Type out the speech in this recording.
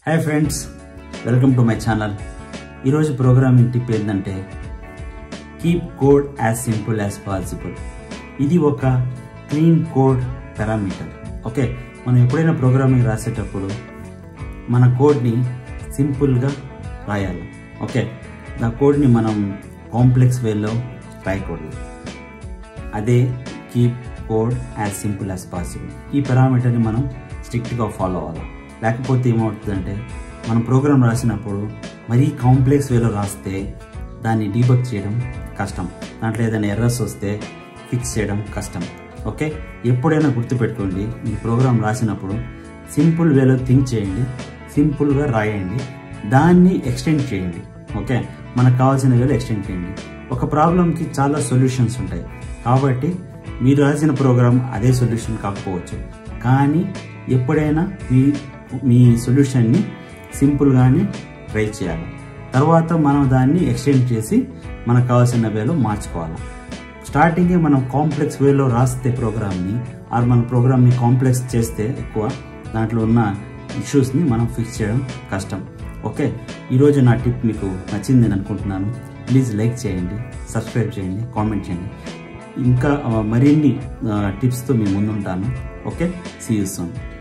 hi friends welcome to my channel ఈరోజు programming tip ఏంటంటే keep code as simple as possible ఇది ఒక clean code parameter okay మనం ఎప్పుడైనా ప్రోగ్రామింగ్ రాసేటప్పుడు మన కోడ్ని సింపుల్గా రాయాలి ఓకే నా కోడ్ని మనం కాంప్లెక్స్ వేలో రాయకూడదు అదే keep code as simple as possible ఈ పారామీటర్ని మనం స్ట్రిక్ట్గా ఫాలో అవ్వాలి లేకపోతే ఏమవుతుందంటే మనం ప్రోగ్రామ్ రాసినప్పుడు మరీ కాంప్లెక్స్ వేలో రాస్తే దాన్ని డీబక్ చేయడం కష్టం దాంట్లో ఏదైనా ఎర్రర్స్ వస్తే ఫిక్స్ చేయడం కష్టం ఓకే ఎప్పుడైనా గుర్తుపెట్టుకోండి మీ ప్రోగ్రామ్ రాసినప్పుడు సింపుల్ వేలో థింక్ చేయండి సింపుల్గా రాయండి దాన్ని ఎక్స్టెండ్ చేయండి ఓకే మనకు కావాల్సిన వేలో ఎక్స్టెండ్ చేయండి ఒక ప్రాబ్లంకి చాలా సొల్యూషన్స్ ఉంటాయి కాబట్టి మీరు రాసిన ప్రోగ్రామ్ అదే సొల్యూషన్ కాకపోవచ్చు కానీ ఎప్పుడైనా మీ మీ సొల్యూషన్ని సింపుల్గానే ట్రై చేయాలి తర్వాత మనం దాన్ని ఎక్స్టెండ్ చేసి మనకు కావాల్సిన వేలో మార్చుకోవాలి స్టార్టింగే మనం కాంప్లెక్స్ వేలో రాస్తే ప్రోగ్రామ్ని ఆర్ మన ప్రోగ్రామ్ని కాంప్లెక్స్ చేస్తే ఎక్కువ దాంట్లో ఉన్న ఇష్యూస్ని మనం ఫిక్స్ చేయడం కష్టం ఓకే ఈరోజు నా టిప్ మీకు నచ్చింది నేను అనుకుంటున్నాను ప్లీజ్ లైక్ చేయండి సబ్స్క్రైబ్ చేయండి కామెంట్ చేయండి ఇంకా ఆ, మరిన్ని టిప్స్తో మీ ముందుంటాను ఓకే సీ యూ సూన్